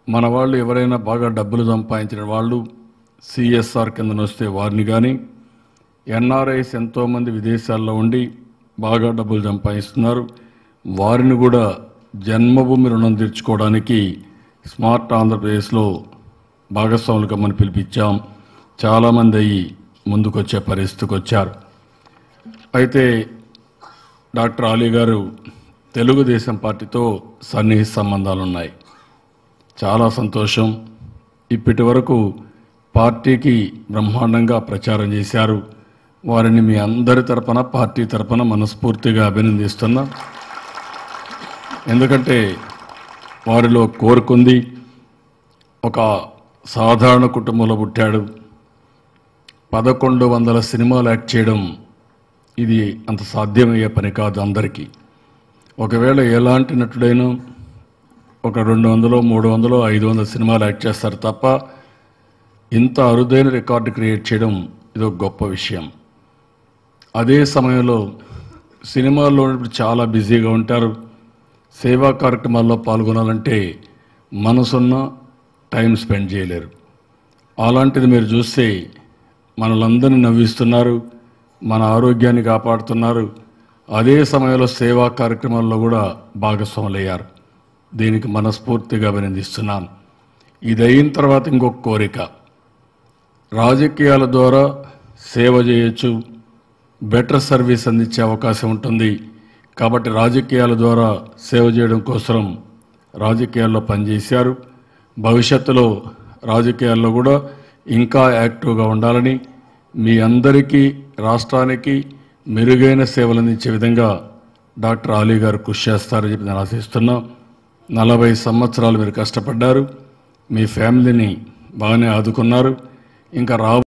మన వాళ్ళు ఎవరైనా బాగా డబ్బులు సంపాదించిన వాళ్ళు సిఎస్ఆర్ కింద వస్తే వారిని కానీ ఎన్ఆర్ఐస్ ఎంతోమంది విదేశాల్లో ఉండి బాగా డబ్బులు సంపాదిస్తున్నారు వారిని కూడా జన్మభూమి రుణం తీర్చుకోవడానికి స్మార్ట్ ఆంధ్రప్రదేశ్లో భాగస్వాములుగా మనం పిలిపించాం చాలామంది అయ్యి ముందుకొచ్చే పరిస్థితికి వచ్చారు అయితే డాక్టర్ అలీ గారు తెలుగుదేశం పార్టీతో సన్నిహిత సంబంధాలు ఉన్నాయి చాలా సంతోషం ఇప్పటి వరకు పార్టీకి బ్రహ్మాండంగా ప్రచారం చేశారు వారిని మీ అందరి తరపున పార్టీ తరపున మనస్ఫూర్తిగా అభినందిస్తున్నా ఎందుకంటే వారిలో కోరుకుంది ఒక సాధారణ కుటుంబంలో పుట్టాడు పదకొండు వందల సినిమాలు యాక్ట్ చేయడం ఇది అంత సాధ్యమయ్యే పని కాదు అందరికీ ఒకవేళ ఎలాంటి నటుడైనా ఒక రెండు వందలు మూడు వందలు ఐదు వందల సినిమాలు యాక్ట్ చేస్తారు తప్ప ఇంత అరుదైన రికార్డు క్రియేట్ చేయడం ఇది ఒక గొప్ప విషయం అదే సమయంలో సినిమాల్లో ఉన్నప్పుడు చాలా బిజీగా ఉంటారు సేవా కార్యక్రమాల్లో పాల్గొనాలంటే మనసున్న టైం స్పెండ్ చేయలేరు అలాంటిది మీరు చూస్తే మనలందరినీ నవ్విస్తున్నారు మన ఆరోగ్యాన్ని కాపాడుతున్నారు అదే సమయంలో సేవా కార్యక్రమాల్లో కూడా భాగస్వాములయ్యారు దీనికి మనస్ఫూర్తిగా అభినందిస్తున్నాను ఇది అయిన తర్వాత ఇంకొక కోరిక రాజకీయాల ద్వారా సేవ చేయొచ్చు బెటర్ సర్వీస్ అందించే అవకాశం ఉంటుంది కాబట్టి రాజకీయాల ద్వారా సేవ చేయడం కోసం రాజకీయాల్లో పనిచేశారు భవిష్యత్తులో రాజకీయాల్లో కూడా ఇంకా యాక్టివ్గా ఉండాలని మీ అందరికీ రాష్ట్రానికి మెరుగైన సేవలు అందించే విధంగా డాక్టర్ అలీ గారు కృషి చేస్తారని చెప్పి నేను ఆశిస్తున్నా నలభై సంవత్సరాలు మీరు కష్టపడ్డారు మీ ఫ్యామిలీని బాగానే ఆదుకున్నారు ఇంకా రా